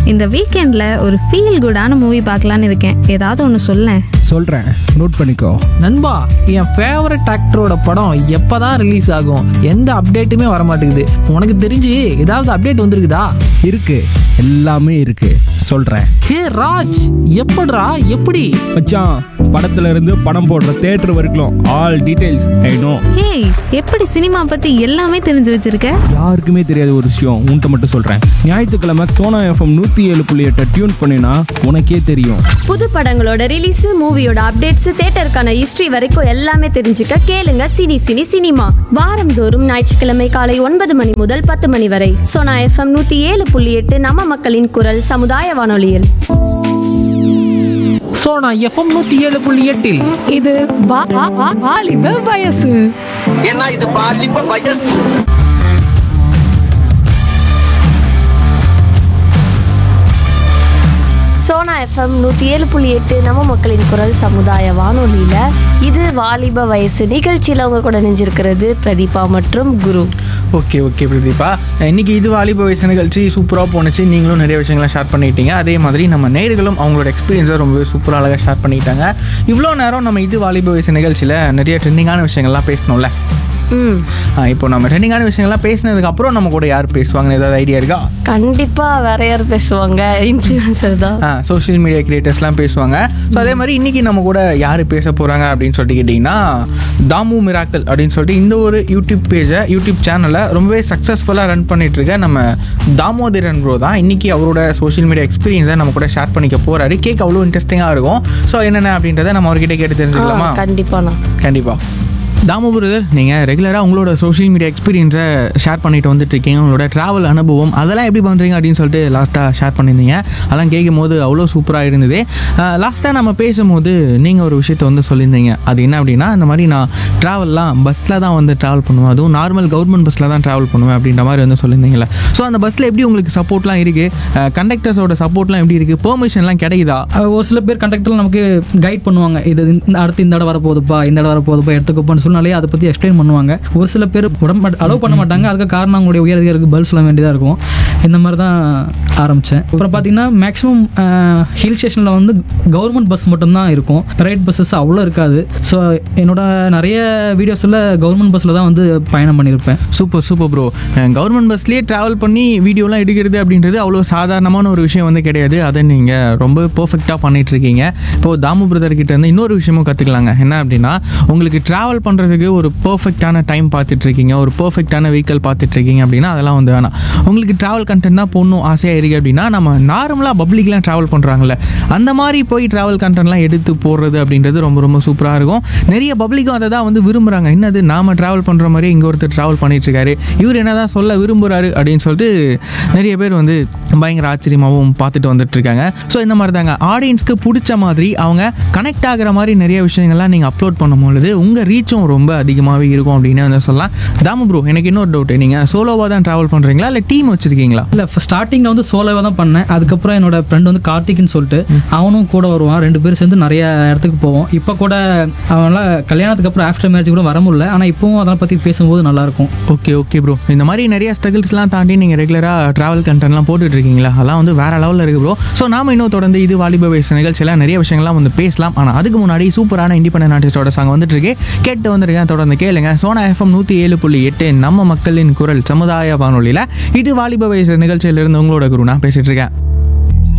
இந்த வீக்கெண்ட்ல ஒரு ஃபீல் குடான மூவி பார்க்கலான்னு இருக்கேன் ஏதாவது ஒன்று சொல்லேன் சொல்கிறேன் நோட் பண்ணிக்கோ நண்பா என் ஃபேவரட் ஆக்டரோட படம் எப்பதான் ரிலீஸ் ஆகும் எந்த அப்டேட்டுமே வர மாட்டேங்குது உனக்கு தெரிஞ்சு ஏதாவது அப்டேட் வந்திருக்குதா இருக்கு எல்லாமே இருக்கு சொல்கிறேன் ஹே ராஜ் எப்படிடா எப்படி மச்சான் படத்துல இருந்து படம் போடுற தேட்டர் வரைக்கும் ஆல் டீடைல்ஸ் ஐ நோ ஏய் எப்படி சினிமா பத்தி எல்லாமே தெரிஞ்சு வச்சிருக்க யாருக்குமே தெரியாத ஒரு விஷயம் உன்கிட்ட மட்டும் சொல்கிறேன் ஞாயிற்றுக்கிழமை சோனா எஃப்எம் நூற்றி ஏழு புள்ளி எட்டை டியூன் பண்ணினா உனக்கே தெரியும் புது படங்களோட ரிலீஸ் மூவியோட அப்டேட்ஸ் தேட்டருக்கான ஹிஸ்டரி வரைக்கும் எல்லாமே தெரிஞ்சுக்க கேளுங்க சினி சினி சினிமா வாரந்தோறும் ஞாயிற்றுக்கிழமை காலை ஒன்பது மணி முதல் பத்து மணி வரை சோனா எஃப்எம் நூத்தி ஏழு புள்ளி எட்டு நம்ம மக்களின் குரல் சமுதாய வானொலியில் ஸோ நான் எஃப்எம் நூற்றி ஏழு புள்ளி எட்டில் இது வா- வா- வா- வாலிப வயசு ஏன்னா இது பாலிப்ப வயசு சோனா எஃப்எம் நூத்தி ஏழு புள்ளி எட்டு நம்ம மக்களின் குரல் சமுதாய வானொலியில இது வாலிப வயசு நிகழ்ச்சியில உங்க கூட நெஞ்சிருக்கிறது பிரதீபா மற்றும் குரு ஓகே ஓகே பிரதீபா இன்னைக்கு இது வாலிப வயசு நிகழ்ச்சி சூப்பராக போணுச்சு நீங்களும் நிறைய விஷயங்களை ஷேர் பண்ணிட்டீங்க அதே மாதிரி நம்ம நேர்களும் அவங்களோட எக்ஸ்பீரியன்ஸை ரொம்பவே சூப்பராக அழகாக ஷேர் பண்ணிட்டாங்க இவ்வளோ நேரம் நம்ம இது வாலிப வயசு நிகழ்ச்சியில் நிறைய ட்ரெண்டிங்கான விஷயங்கள்லாம் பேசணும்ல ம் ஆ, இப்போ நம்ம ட்ரெண்டிங்கான விஷயங்கள்லாம் பேசினதுக்கு அப்புறம் நம்ம கூட யார் பேசுவாங்கன்னு ஏதாவது ஐடியா இருக்கா கண்டிப்பா வேற யார் பேசுவாங்க இன்ஃப்ளூயன்சர் தான் சோஷியல் மீடியா கிரியேட்டர்ஸ்லாம் பேசுவாங்க ஸோ அதே மாதிரி இன்னைக்கு நம்ம கூட யார் பேச போகிறாங்க அப்படின்னு சொல்லிட்டு கேட்டிங்கன்னா தாமு மிராக்கல் அப்படின்னு சொல்லிட்டு இந்த ஒரு யூடியூப் பேஜை யூடியூப் சேனலை ரொம்பவே சக்ஸஸ்ஃபுல்லாக ரன் பண்ணிட்டு இருக்க நம்ம தாமோதரன் ப்ரோ தான் இன்னைக்கு அவரோட சோஷியல் மீடியா எக்ஸ்பீரியன்ஸை நம்ம கூட ஷேர் பண்ணிக்க போறாரு கேக் அவ்வளோ இன்ட்ரெஸ்டிங்காக இருக்கும் ஸோ என்னென்ன அப்படின்றத நம்ம அவர்கிட்ட கேட்டு தெரிஞ்சுக்கலாமா கண்டிப்பாண்ணா கண்டிப்பாக தாமு பிரதர் நீங்கள் ரெகுலராக உங்களோட சோஷியல் மீடியா எக்ஸ்பீரியன்ஸை ஷேர் பண்ணிட்டு வந்துட்டு இருக்கீங்க உங்களோட ட்ராவல் அனுபவம் அதெல்லாம் எப்படி பண்ணுறீங்க அப்படின்னு சொல்லிட்டு லாஸ்ட்டாக ஷேர் பண்ணியிருந்தீங்க அதெல்லாம் கேட்கும் போது அவ்வளோ சூப்பராக இருந்தது லாஸ்ட்டாக நம்ம பேசும்போது நீங்கள் ஒரு விஷயத்த வந்து சொல்லியிருந்தீங்க அது என்ன அப்படின்னா இந்த மாதிரி நான் ட்ராவல்லாம் பஸ்ஸில் தான் வந்து ட்ராவல் பண்ணுவேன் அதுவும் நார்மல் கவர்மெண்ட் பஸ்ஸில் தான் ட்ராவல் பண்ணுவேன் அப்படின்ற மாதிரி வந்து சொல்லியிருந்தீங்களே ஸோ அந்த பஸ்ஸில் எப்படி உங்களுக்கு சப்போர்ட்லாம் இருக்குது கண்டக்டர்ஸோட சப்போர்ட்லாம் எப்படி இருக்குது பெர்மிஷன்லாம் கிடைக்குதா அஹ் ஒரு சில பேர் கண்டக்டர் நமக்கு கைட் பண்ணுவாங்க இது இந்த அடுத்து இந்த இடம் வரப்போகுதுப்பா இந்த இடம் வரப்போகுதுப்பா எடுத்துக்கோப்பான்னு சொன்னாலே அதை பற்றி எக்ஸ்பிளைன் பண்ணுவாங்க ஒரு சில பேர் உடம்பு அலோவ் பண்ண மாட்டாங்க அதுக்கு காரணம் அவங்களுடைய உயர் அதிகாரிக்கு பதில் சொல்ல வேண்டியதாக இருக்கும் இந்த மாதிரி தான் ஆரம்பித்தேன் அப்புறம் பார்த்தீங்கன்னா மேக்ஸிமம் ஹில் ஸ்டேஷனில் வந்து கவர்மெண்ட் பஸ் மட்டும்தான் இருக்கும் ப்ரைவேட் பஸ்ஸஸ் அவ்வளோ இருக்காது ஸோ என்னோட நிறைய வீடியோஸில் கவர்மெண்ட் பஸ்ஸில் தான் வந்து பயணம் பண்ணியிருப்பேன் சூப்பர் சூப்பர் ப்ரோ கவர்மெண்ட் பஸ்லேயே ட்ராவல் பண்ணி வீடியோலாம் எடுக்கிறது அப்படின்றது அவ்வளோ சாதாரணமான ஒரு விஷயம் வந்து கிடையாது அதை நீங்கள் ரொம்ப பர்ஃபெக்டாக பண்ணிட்டு இருக்கீங்க இப்போது தாமு பிரதர் கிட்ட இருந்து இன்னொரு விஷயமும் கற்றுக்கலாங்க என்ன அப்படின்னா உங்களுக்கு ட்ராவல் பண்ணுறதுக்கு ஒரு பர்ஃபெக்டான டைம் பார்த்துட்டு இருக்கீங்க ஒரு பர்ஃபெக்டான வெஹிக்கல் பார்த்துட்டு இருக்கீங்க அப்படின்னா அதெல்லாம் வந்து வேணாம் உங்களுக்கு ட்ராவல் கண்டென்ட் தான் போடணும் ஆசையாக இருக்குது அப்படின்னா நம்ம நார்மலாக பப்ளிக்லாம் ட்ராவல் பண்ணுறாங்கல்ல அந்த மாதிரி போய் ட்ராவல் கண்டென்ட்லாம் எடுத்து போடுறது அப்படின்றது ரொம்ப ரொம்ப சூப்பராக இருக்கும் நிறைய பப்ளிக்கும் அதை தான் வந்து விரும்புகிறாங்க என்னது நாம ட்ராவல் பண்ணுற மாதிரி இங்கே ஒருத்தர் ட்ராவல் பண்ணிட்டு இருக்காரு இவர் என்னதான் சொல்ல விரும்புகிறாரு அப்படின்னு சொல்லிட்டு நிறைய பேர் வந்து பயங்கர ஆச்சரியமாகவும் பார்த்துட்டு வந்துட்டு இருக்காங்க ஸோ இந்த மாதிரி தாங்க ஆடியன்ஸ்க்கு பிடிச்ச மாதிரி அவங்க கனெக்ட் ஆகுற மாதிரி நிறைய விஷயங்கள்லாம் நீங்கள் அப்லோட் பண்ணும்பொழுது உங்கள் ரீச்சும் ரொம்ப அதிகமாகவே இருக்கும் அப்படின்னு வந்து சொல்லலாம் தாமு ப்ரோ எனக்கு இன்னொரு டவுட் நீங்கள் சோலோவாக தான் ட்ராவல் பண்ணுறீங்களா இல்லை டீம் வச்சுருக்கீங்களா இல்லை ஸ்டார்டிங்கில் வந்து சோலோவாக தான் பண்ணேன் அதுக்கப்புறம் என்னோட ஃப்ரெண்ட் வந்து கார்த்திக்னு சொல்லிட்டு அவனும் கூட வருவான் ரெண்டு பேரும் சேர்ந்து நிறைய இடத்துக்கு போவோம் இப்போ கூட அவனால் கல்யாணத்துக்கு அப்புறம் ஆஃப்டர் மேரேஜ் கூட வர முடியல ஆனால் இப்போவும் அதை பற்றி பேசும்போது நல்லாயிருக்கும் ஓகே ஓகே ப்ரோ இந்த மாதிரி நிறைய ஸ்ட்ரகிள்ஸ்லாம் தாண்டி நீங்கள் ரெகுலராக ட்ராவல் கண்டென்ட்லாம் போட்டுட்டு இருக்கீங்களா அதெல்லாம் வந்து வேற லெவலில் இருக்கு ப்ரோ ஸோ நாம இன்னும் தொடர்ந்து இது வாலிப வயசு நிகழ்ச்சியில் நிறைய விஷயங்கள்லாம் வந்து பேசலாம் ஆனால் அதுக்கு முன்னாடி சூப்பரான இண்டிபெண்டன்ட் ஆர்டிஸ்டோட சாங் வந்துட்டு இருக்கு கேட்டு வந்துருக்கேன் தொடர்ந்து கேளுங்க சோனா எஃப்எம் நூற்றி ஏழு புள்ளி எட்டு நம்ம மக்களின் குரல் சமுதாய வானொலியில் இது வாலிப வயசு நிகழ்ச்சியிலிருந்து உங்களோட குரு நான் பேசிட்டு இருக்கேன்